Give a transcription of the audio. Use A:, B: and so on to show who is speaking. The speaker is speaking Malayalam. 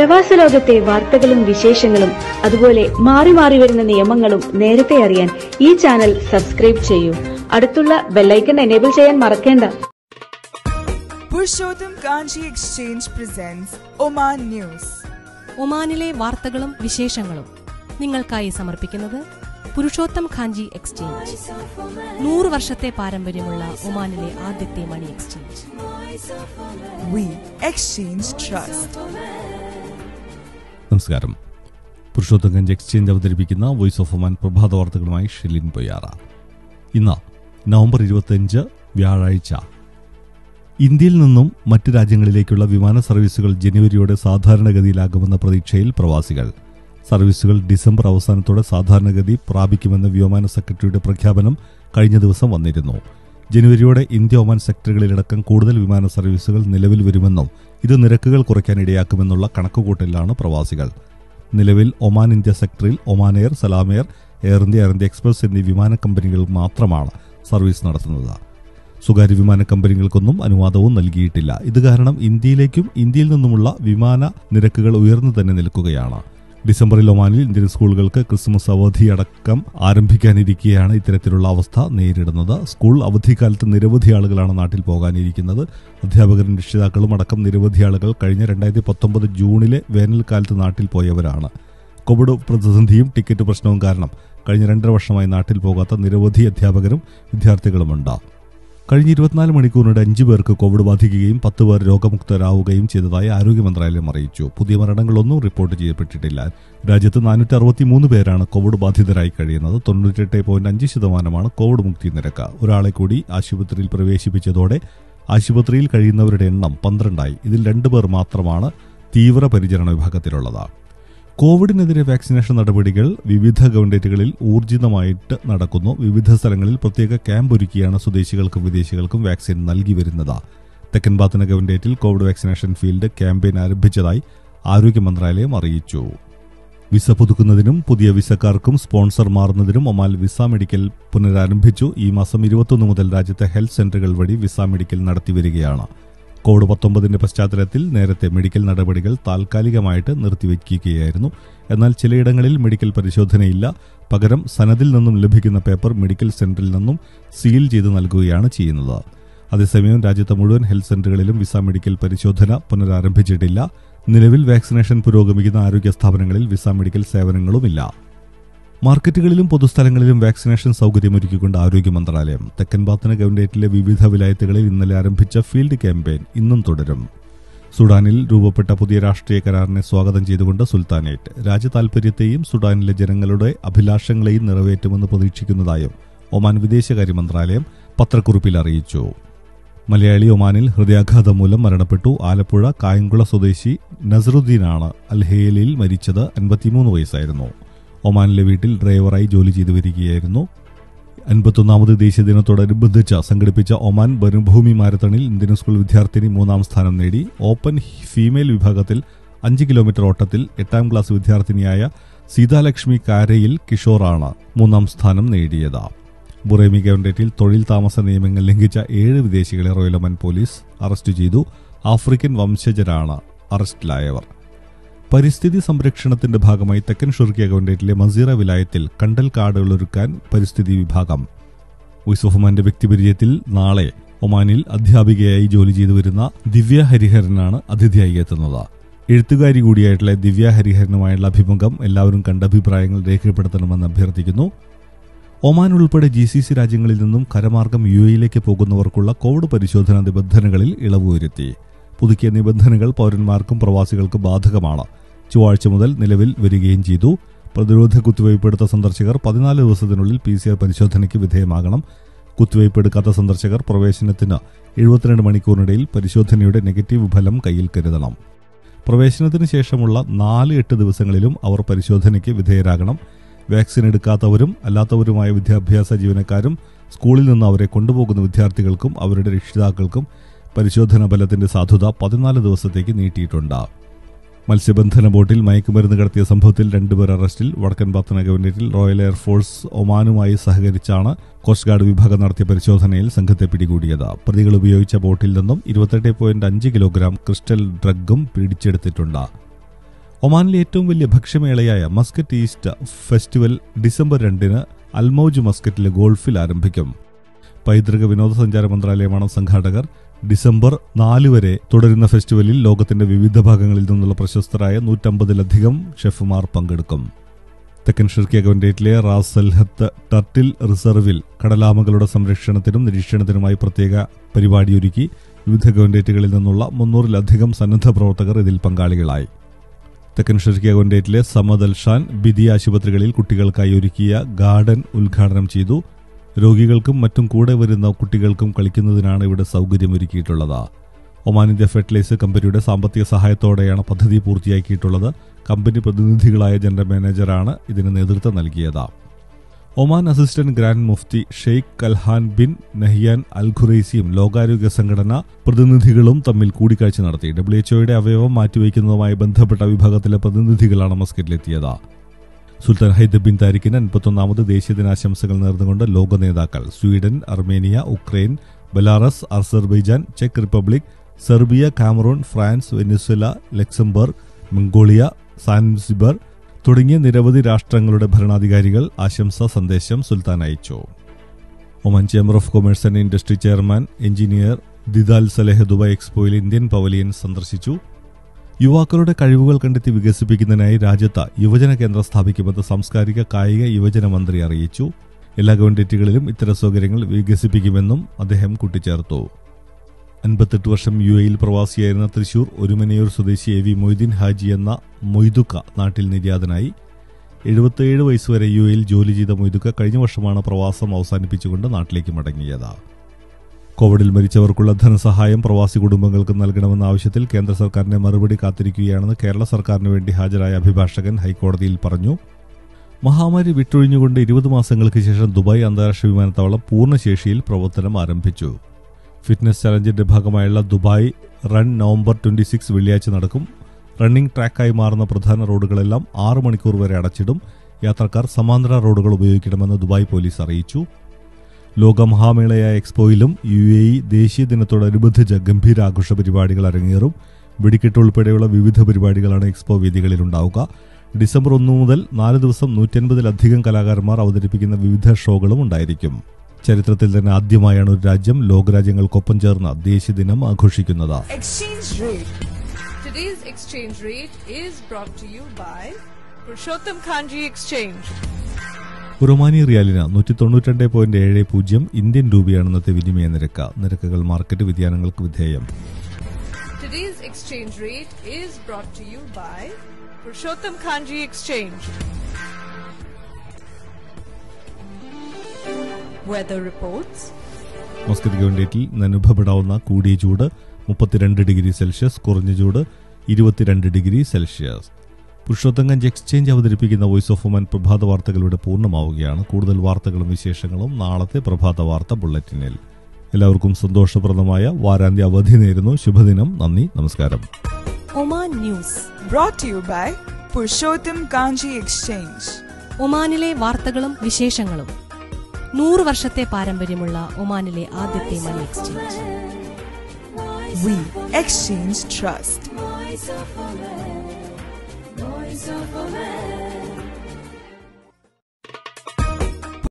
A: പ്രവാസ ലോകത്തെ വാർത്തകളും വിശേഷങ്ങളും അതുപോലെ മാറി മാറി വരുന്ന നിയമങ്ങളും നേരത്തെ അറിയാൻ ഈ ചാനൽ സബ്സ്ക്രൈബ് ചെയ്യൂ അടുത്തുള്ള ബെല്ലൈക്കൺ എനേബിൾ ചെയ്യാൻ മറക്കേണ്ട
B: Purushottam Kanchi Exchange presents Oman News.
C: ഒമാനിലെ വാർത്തകളും വിശേഷങ്ങളും നിങ്ങൾക്കായി സമർപ്പിക്കുന്നത് പുരുഷോത്തം ഖാഞ്ചി എക്സ്ചേഞ്ച് നൂറ് വർഷത്തെ പാരമ്പര്യമുള്ള ഒമാനിലെ ആദ്യത്തെ money exchange
B: We exchange trust.
D: നമസ്കാരം പുരുഷോത്തംഗഞ്ച് എക്സ്ചേഞ്ച് അവതരിപ്പിക്കുന്ന വോയിസ് ഓഫ് ഒമാൻ പ്രഭാത വാർത്തകളുമായി ഷിലിൻ പൊയ്യാറ ഇന്ന് നവംബർ ഇരുപത്തിയഞ്ച് വ്യാഴാഴ്ച ഇന്ത്യയിൽ നിന്നും മറ്റ് രാജ്യങ്ങളിലേക്കുള്ള വിമാന സർവീസുകൾ ജനുവരിയോടെ സാധാരണഗതിയിലാകുമെന്ന പ്രതീക്ഷയിൽ പ്രവാസികൾ സർവീസുകൾ ഡിസംബർ അവസാനത്തോടെ സാധാരണഗതി പ്രാപിക്കുമെന്ന വ്യോമയാന സെക്രട്ടറിയുടെ പ്രഖ്യാപനം കഴിഞ്ഞ ദിവസം വന്നിരുന്നു ജനുവരിയോടെ ഇന്ത്യ ഒമാൻ സെക്ടറുകളിലടക്കം കൂടുതൽ വിമാന സർവീസുകൾ നിലവിൽ വരുമെന്നും ഇത് നിരക്കുകൾ കുറയ്ക്കാൻ ഇടയാക്കുമെന്നുള്ള കണക്കുകൂട്ടലിലാണ് പ്രവാസികൾ നിലവിൽ ഒമാൻ ഇന്ത്യ സെക്ടറിൽ Oman Air Salam Air Air India Air India Express എന്നീ വിമാന കമ്പനികൾ മാത്രമാണ് സർവീസ് നടത്തുന്നത് സ്വകാര്യ വിമാന കമ്പനികൾക്കൊന്നും അനുവാദവും നൽകിയിട്ടില്ല ഇത് കാരണം ഇന്ത്യയിലേക്കും ഇന്ത്യയിൽ നിന്നുമുള്ള വിമാന നിരക്കുകൾ ഉയർന്നു തന്നെ നിൽക്കുകയാണ് ഡിസംബറിൽ ഒമാനിൽ ഇന്ത്യൻ സ്കൂളുകൾക്ക് ക്രിസ്മസ് അവധി അടക്കം ആരംഭിക്കാനിരിക്കെയാണ് ഇത്തരത്തിലുള്ള അവസ്ഥ നേരിടുന്നത് സ്കൂൾ അവധിക്കാലത്ത് നിരവധി ആളുകളാണ് നാട്ടിൽ പോകാനിരിക്കുന്നത് അധ്യാപകരും രക്ഷിതാക്കളും അടക്കം നിരവധി ആളുകൾ കഴിഞ്ഞ രണ്ടായിരത്തി പത്തൊമ്പത് ജൂണിലെ വേനൽക്കാലത്ത് നാട്ടിൽ പോയവരാണ് കോവിഡ് പ്രതിസന്ധിയും ടിക്കറ്റ് പ്രശ്നവും കാരണം കഴിഞ്ഞ രണ്ടര വർഷമായി നാട്ടിൽ പോകാത്ത നിരവധി അധ്യാപകരും വിദ്യാർത്ഥികളുമുണ്ട് കഴിഞ്ഞ ഇരുപത്തിനാല് മണിക്കൂറിനിടെ അഞ്ചു പേർക്ക് കോവിഡ് ബാധിക്കുകയും പത്ത് പേർ രോഗമുക്തരാവുകയും ചെയ്തതായി ആരോഗ്യ മന്ത്രാലയം അറിയിച്ചു പുതിയ മരണങ്ങളൊന്നും റിപ്പോർട്ട് ചെയ്യപ്പെട്ടിട്ടില്ല രാജ്യത്ത് നാനൂറ്റി അറുപത്തിമൂന്ന് പേരാണ് കോവിഡ് ബാധിതരായി കഴിയുന്നത് തൊണ്ണൂറ്റെട്ട് പോയിന്റ് അഞ്ച് ശതമാനമാണ് കോവിഡ് മുക്തി നിരക്ക് ഒരാളെ കൂടി ആശുപത്രിയിൽ പ്രവേശിപ്പിച്ചതോടെ ആശുപത്രിയിൽ കഴിയുന്നവരുടെ എണ്ണം പന്ത്രണ്ടായി ഇതിൽ രണ്ടുപേർ മാത്രമാണ് തീവ്ര പരിചരണ വിഭാഗത്തിലുള്ളത് കോവിഡിനെതിരെ വാക്സിനേഷൻ നടപടികൾ വിവിധ ഗവൺമെന്റുകളിൽ ഊർജിതമായിട്ട് നടക്കുന്നു വിവിധ സ്ഥലങ്ങളിൽ പ്രത്യേക ക്യാമ്പ് ഒരുക്കിയാണ് സ്വദേശികൾക്കും വിദേശികൾക്കും വാക്സിൻ നൽകി വരുന്നത് തെക്കൻ ബാത്തന ഗവൺമെന്റിൽ കോവിഡ് വാക്സിനേഷൻ ഫീൽഡ് ക്യാമ്പയിൻ ആരംഭിച്ചതായി ആരോഗ്യ മന്ത്രാലയം അറിയിച്ചു വിസ പുതുക്കുന്നതിനും പുതിയ വിസക്കാർക്കും സ്പോൺസർ മാറുന്നതിനും ഒമാൽ വിസ മെഡിക്കൽ പുനരാരംഭിച്ചു ഈ മാസം ഇരുപത്തൊന്ന് മുതൽ രാജ്യത്തെ ഹെൽത്ത് സെന്ററുകൾ വഴി വിസ മെഡിക്കൽ നടത്തിവരികയാണ് കോവിഡ് പത്തൊമ്പതിന്റെ പശ്ചാത്തലത്തിൽ നേരത്തെ മെഡിക്കൽ നടപടികൾ താൽക്കാലികമായിട്ട് നിർത്തിവെക്കുകയായിരുന്നു എന്നാൽ ചിലയിടങ്ങളിൽ മെഡിക്കൽ പരിശോധനയില്ല പകരം സനദിൽ നിന്നും ലഭിക്കുന്ന പേപ്പർ മെഡിക്കൽ സെന്ററിൽ നിന്നും സീൽ ചെയ്ത് നൽകുകയാണ് ചെയ്യുന്നത് അതേസമയം രാജ്യത്തെ മുഴുവൻ ഹെൽത്ത് സെന്ററുകളിലും വിസ മെഡിക്കൽ പരിശോധന പുനരാരംഭിച്ചിട്ടില്ല നിലവിൽ വാക്സിനേഷൻ പുരോഗമിക്കുന്ന ആരോഗ്യ സ്ഥാപനങ്ങളിൽ വിസ മെഡിക്കൽ സേവനങ്ങളുമില്ല മാർക്കറ്റുകളിലും പൊതുസ്ഥലങ്ങളിലും വാക്സിനേഷൻ സൗകര്യമൊരുക്കിക്കൊണ്ട് ആരോഗ്യ മന്ത്രാലയം തെക്കൻ ബാത്തന ഗവൺമെന്റിലെ വിവിധ വിലായത്തുകളിൽ ഇന്നലെ ആരംഭിച്ച ഫീൽഡ് ക്യാമ്പയിൻ ഇന്നും തുടരും സുഡാനിൽ രൂപപ്പെട്ട പുതിയ രാഷ്ട്രീയ കരാറിനെ സ്വാഗതം ചെയ്തുകൊണ്ട് സുൽത്താനേറ്റ് രാജ്യതാൽപര്യത്തെയും സുഡാനിലെ ജനങ്ങളുടെ അഭിലാഷങ്ങളെയും നിറവേറ്റുമെന്ന് പ്രതീക്ഷിക്കുന്നതായും ഒമാൻ വിദേശകാര്യ മന്ത്രാലയം പത്രക്കുറിപ്പിൽ അറിയിച്ചു മലയാളി ഒമാനിൽ ഹൃദയാഘാതം മൂലം മരണപ്പെട്ടു ആലപ്പുഴ കായംകുള സ്വദേശി നസറുദ്ദീനാണ് അൽഹേലിൽ മരിച്ചത് അൻപത്തിമൂന്ന് വയസ്സായിരുന്നു ഒമാനിലെ വീട്ടിൽ ഡ്രൈവറായി ജോലി ചെയ്തു വരികയായിരുന്നു അൻപത്തൊന്നാമത് ദേശീയ ദിനത്തോടനുബന്ധിച്ച് സംഘടിപ്പിച്ച ഒമാൻ വനഭൂമി മാരത്തണിൽ ഇന്ത്യൻ സ്കൂൾ വിദ്യാർത്ഥിനി മൂന്നാം സ്ഥാനം നേടി ഓപ്പൺ ഫീമെയിൽ വിഭാഗത്തിൽ അഞ്ച് കിലോമീറ്റർ ഓട്ടത്തിൽ എട്ടാം ക്ലാസ് വിദ്യാർത്ഥിനിയായ സീതാലക്ഷ്മി കാരയിൽ കിഷോറാണ് മൂന്നാം സ്ഥാനം നേടിയത് ബുറേമി ഗവൺമെന്റിൽ തൊഴിൽ താമസ നിയമങ്ങൾ ലംഘിച്ച ഏഴ് വിദേശികളെ റോയൽ ഒമാൻ പോലീസ് അറസ്റ്റ് ചെയ്തു ആഫ്രിക്കൻ വംശജരാണ് അറസ്റ്റിലായവർ പരിസ്ഥിതി സംരക്ഷണത്തിന്റെ ഭാഗമായി തെക്കൻ ഷുർക്കിയ ഗവൺമെന്റിലെ മസീറ വിലായത്തിൽ കണ്ടൽ കാടുകൾ ഒരുക്കാൻ പരിസ്ഥിതി വിഭാഗം വോയിസ് ഓഫ് ഒമാന്റെ വ്യക്തിപരിചയത്തിൽ നാളെ ഒമാനിൽ അധ്യാപികയായി ജോലി ചെയ്തു വരുന്ന ദിവ്യ ഹരിഹരനാണ് അതിഥിയായി എത്തുന്നത് എഴുത്തുകാരി കൂടിയായിട്ടുള്ള ദിവ്യ ഹരിഹരനുമായുള്ള അഭിമുഖം എല്ലാവരും കണ്ട അഭിപ്രായങ്ങൾ രേഖപ്പെടുത്തണമെന്ന് അഭ്യർത്ഥിക്കുന്നു ഒമാൻ ഉൾപ്പെടെ ജി സി സി രാജ്യങ്ങളിൽ നിന്നും കരമാർഗം യു എയിലേക്ക് പോകുന്നവർക്കുള്ള കോവിഡ് പരിശോധനാ നിബന്ധനകളിൽ ഇളവ് വരുത്തി പുതുക്കിയ നിബന്ധനകൾ പൗരന്മാർക്കും പ്രവാസികൾക്കും ബാധകമാണ് ചൊവ്വാഴ്ച മുതൽ നിലവിൽ വരികയും ചെയ്തു പ്രതിരോധ കുത്തിവയ്പ് എടുത്ത സന്ദർശകർ പതിനാല് ദിവസത്തിനുള്ളിൽ പി സി ആർ പരിശോധനയ്ക്ക് വിധേയമാകണം കുത്തിവയ്പ് എടുക്കാത്ത സന്ദർശകർ പ്രവേശനത്തിന് എഴുപത്തിരണ്ട് മണിക്കൂറിനിടയിൽ പരിശോധനയുടെ നെഗറ്റീവ് ഫലം കയ്യിൽ കരുതണം പ്രവേശനത്തിന് ശേഷമുള്ള നാല് എട്ട് ദിവസങ്ങളിലും അവർ പരിശോധനയ്ക്ക് വിധേയരാകണം വാക്സിൻ എടുക്കാത്തവരും അല്ലാത്തവരുമായ വിദ്യാഭ്യാസ ജീവനക്കാരും സ്കൂളിൽ നിന്ന് അവരെ കൊണ്ടുപോകുന്ന വിദ്യാർത്ഥികൾക്കും അവരുടെ രക്ഷിതാക്കൾക്കും പരിശോധനാ ഫലത്തിന്റെ സാധുത പതിനാല് ദിവസത്തേക്ക് നീട്ടിയിട്ടുണ്ട് മത്സ്യബന്ധന ബോട്ടിൽ മയക്കുമരുന്ന് കടത്തിയ സംഭവത്തിൽ രണ്ടുപേർ അറസ്റ്റിൽ വടക്കൻ പത്തന ഗവൺമെന്റിൽ റോയൽ എയർഫോഴ്സ് ഒമാനുമായി സഹകരിച്ചാണ് കോസ്റ്റ് ഗാർഡ് വിഭാഗം നടത്തിയ പരിശോധനയിൽ സംഘത്തെ പിടികൂടിയത് പ്രതികൾ ഉപയോഗിച്ച ബോട്ടിൽ നിന്നും ഇരുപത്തെട്ട് പോയിന്റ് അഞ്ച് കിലോഗ്രാം ക്രിസ്റ്റൽ ഡ്രഗും പിടിച്ചെടുത്തിട്ടുണ്ട് ഒമാനിലെ ഏറ്റവും വലിയ ഭക്ഷ്യമേളയായ മസ്കറ്റ് ഈസ്റ്റ് ഫെസ്റ്റിവൽ ഡിസംബർ രണ്ടിന് അൽമൌജ് മസ്കറ്റിലെ ഗോൾഫിൽ ആരംഭിക്കും പൈതൃക വിനോദസഞ്ചാര മന്ത്രാലയമാണ് സംഘാടകർ ഡിസംബർ നാല് വരെ തുടരുന്ന ഫെസ്റ്റിവലിൽ ലോകത്തിന്റെ വിവിധ ഭാഗങ്ങളിൽ നിന്നുള്ള പ്രശസ്തരായ നൂറ്റമ്പതിലധികം ഷെഫുമാർ പങ്കെടുക്കും തെക്കൻ ഷിർക്കിയ ഗവൺഡേറ്റിലെ റാസൽഹത്ത് ടർട്ടിൽ റിസർവിൽ കടലാമകളുടെ സംരക്ഷണത്തിനും നിരീക്ഷണത്തിനുമായി പ്രത്യേക പരിപാടിയൊരുക്കി വിവിധ ഗവൺഡേറ്റുകളിൽ നിന്നുള്ള മുന്നൂറിലധികം സന്നദ്ധ പ്രവർത്തകർ ഇതിൽ പങ്കാളികളായി തെക്കൻ ഷിർക്കിയ ഗവൺഡേറ്റിലെ സമദ് അൽഷാൻ ബിദി ആശുപത്രികളിൽ കുട്ടികൾക്കായി ഒരുക്കിയ ഗാർഡൻ ഉദ്ഘാടനം ചെയ്തു രോഗികൾക്കും മറ്റും കൂടെ വരുന്ന കുട്ടികൾക്കും കളിക്കുന്നതിനാണ് ഇവിടെ സൗകര്യമൊരുക്കിയിട്ടുള്ളത് ഒമാൻ ഇന്ത്യ ഫെർട്ടിലൈസർ കമ്പനിയുടെ സാമ്പത്തിക സഹായത്തോടെയാണ് പദ്ധതി പൂർത്തിയാക്കിയിട്ടുള്ളത് കമ്പനി പ്രതിനിധികളായ ജനറൽ മാനേജറാണ് ഇതിന് നേതൃത്വം നൽകിയത് Oman assistant grand mufti sheikh Kahlan bin Nahiyan al ഖുറൈസിയും ലോകാരോഗ്യ സംഘടന പ്രതിനിധികളും തമ്മിൽ കൂടിക്കാഴ്ച നടത്തി ഡബ്ല്യുഎച്ച്ഒയുടെ അവയവം മാറ്റിവെക്കുന്നതുമായി ബന്ധപ്പെട്ട വിഭാഗത്തിലെ പ്രതിനിധികളാണ് മസ്കറ്റിലെത്തിയത് സുൽത്താൻ ഹൈദർ ബിൻ താരിഖിന് അൻപത്തൊന്നാമത് ദേശീയ ദിനാശംസകൾ നേർന്നുകൊണ്ട് ലോക നേതാക്കൾ Sweden Armenia Ukraine Belarus Azerbaijan ചെക്ക് Republic Serbia Cameroon France Venezuela Luxembourg Mongolia Zanzibar തുടങ്ങിയ നിരവധി രാഷ്ട്രങ്ങളുടെ ഭരണാധികാരികൾ ആശംസാ സന്ദേശം സുൽത്താൻ അയച്ചു Oman chamber of commerce and industry chairman engineer ദിദാൽ സലേഹ് ദുബായ് എക്സ്പോയിൽ ഇന്ത്യൻ പവലിയൻ സന്ദർശിച്ചു യുവാക്കളുടെ കഴിവുകൾ കണ്ടെത്തി വികസിപ്പിക്കുന്നതിനായി രാജ്യത്ത് യുവജന കേന്ദ്രം സ്ഥാപിക്കുമെന്ന് സാംസ്കാരിക കായിക യുവജന മന്ത്രി അറിയിച്ചു എല്ലാ ഗവൺമെന്റുകളിലും ഇത്തരം സൗകര്യങ്ങൾ വികസിപ്പിക്കുമെന്നും അദ്ദേഹം കൂട്ടിച്ചേർത്തു അൻപത്തെട്ട് വർഷം യു എയിൽ പ്രവാസിയായിരുന്ന തൃശൂർ ഒരുമനയൂർ സ്വദേശി എ വി മൊയ്തീൻ ഹാജി എന്ന മൊയ്തുക്ക നാട്ടിൽ നിര്യാതനായി എഴുപത്തിയേഴ് വയസ്സുവരെ യു എയിൽ ജോലി ചെയ്ത മൊയ്തുക്ക കഴിഞ്ഞ വർഷമാണ് പ്രവാസം അവസാനിപ്പിച്ചുകൊണ്ട് നാട്ടിലേക്ക് മടങ്ങിയത് കോവിഡിൽ മരിച്ചവർക്കുള്ള ധനസഹായം പ്രവാസി കുടുംബങ്ങൾക്ക് നൽകണമെന്ന ആവശ്യത്തിൽ കേന്ദ്ര സർക്കാരിന്റെ മറുപടി കാത്തിരിക്കുകയാണെന്ന് കേരള സർക്കാരിന് വേണ്ടി ഹാജരായ അഭിഭാഷകൻ ഹൈക്കോടതിയിൽ പറഞ്ഞു മഹാമാരി വിട്ടൊഴിഞ്ഞുകൊണ്ട് ഇരുപത് മാസങ്ങൾക്ക് ശേഷം ദുബായ് അന്താരാഷ്ട്ര വിമാനത്താവളം പൂർണ്ണശേഷിയിൽ പ്രവർത്തനം ആരംഭിച്ചു ഫിറ്റ്നസ് ചലഞ്ചിന്റെ ഭാഗമായുള്ള Dubai run November twenty six വെള്ളിയാഴ്ച നടക്കും റണ്ണിംഗ് ട്രാക്കായി മാറുന്ന പ്രധാന റോഡുകളെല്ലാം ആറ് മണിക്കൂർ വരെ അടച്ചിടും യാത്രക്കാർ സമാന്തര റോഡുകൾ ഉപയോഗിക്കണമെന്ന് ദുബായ് പോലീസ് അറിയിച്ചു ലോക മഹാമേളയായ എക്സ്പോയിലും യു എ ഇ ദേശീയ ദിനത്തോടനുബന്ധിച്ച ഗംഭീര ആഘോഷ പരിപാടികൾ അരങ്ങേറും വെടിക്കെട്ട് ഉൾപ്പെടെയുള്ള വിവിധ പരിപാടികളാണ് എക്സ്പോ വേദികളിൽ ഉണ്ടാവുക ഡിസംബർ ഒന്ന് മുതൽ നാല് ദിവസം നൂറ്റൻപതിലധികം കലാകാരന്മാർ അവതരിപ്പിക്കുന്ന വിവിധ ഷോകളും ഉണ്ടായിരിക്കും ചരിത്രത്തിൽ തന്നെ ആദ്യമായാണ് ഒരു രാജ്യം ലോകരാജ്യങ്ങൾക്കൊപ്പം ചേർന്ന് ദേശീയ ദിനം ആഘോഷിക്കുന്നത്
B: Exchange rate.
E: Today's exchange rate is brought to you by Purushottam Kanji Exchange.
D: ഉറുമാനി റിയാലിന് നൂറ്റി തൊണ്ണൂറ്റി പോയിന്റ് ഏഴ് പൂജ്യം ഇന്ത്യൻ രൂപയാണ് ഇന്നത്തെ വിനിമയ നിരക്ക് നിരക്കുകൾ മാർക്കറ്റ് വ്യതിയാനങ്ങൾക്ക് വിധേയം
E: Today's exchange rate is brought to you by Purushottam Kanji Exchange. Weather reports.
D: Muscat ഗവൺഡേറ്റിൽ നിന്ന് അനുഭവപ്പെടാവുന്ന കൂടിയ ചൂട് മുപ്പത്തിരണ്ട് ഡിഗ്രി സെൽഷ്യസ് കുറഞ്ഞ ചൂട് ഇരുപത്തിരണ്ട് ഡിഗ്രി സെൽഷ്യസ് പുരുഷോത്തങ്കഞ്ച് എക്സ്ചേഞ്ച് അവതരിപ്പിക്കുന്ന വോയിസ് ഓഫ് വുമൻ പ്രഭാത വാർത്തകളുടെ പൂർണ്ണമാവുകയാണ് കൂടുതൽ വാർത്തകളും വിശേഷങ്ങളും നാളത്തെ പ്രഭാത വാർത്ത ബുള്ളറ്റിനിൽ എല്ലാവർക്കും സന്തോഷപ്രദമായ വാരാന്ത്യ അവധി നേരുന്നു ശുഭദിനം നന്ദി നമസ്കാരം
C: Oman news
B: Brought to you by Purushottam Kanji Exchange.
C: ഒമാനിലെ വാർത്തകളും വിശേഷങ്ങളും നൂറ് വർഷത്തെ പാരമ്പര്യമുള്ള ഒമാനിലെ ആദ്യത്തെ money exchange
B: We exchange trust.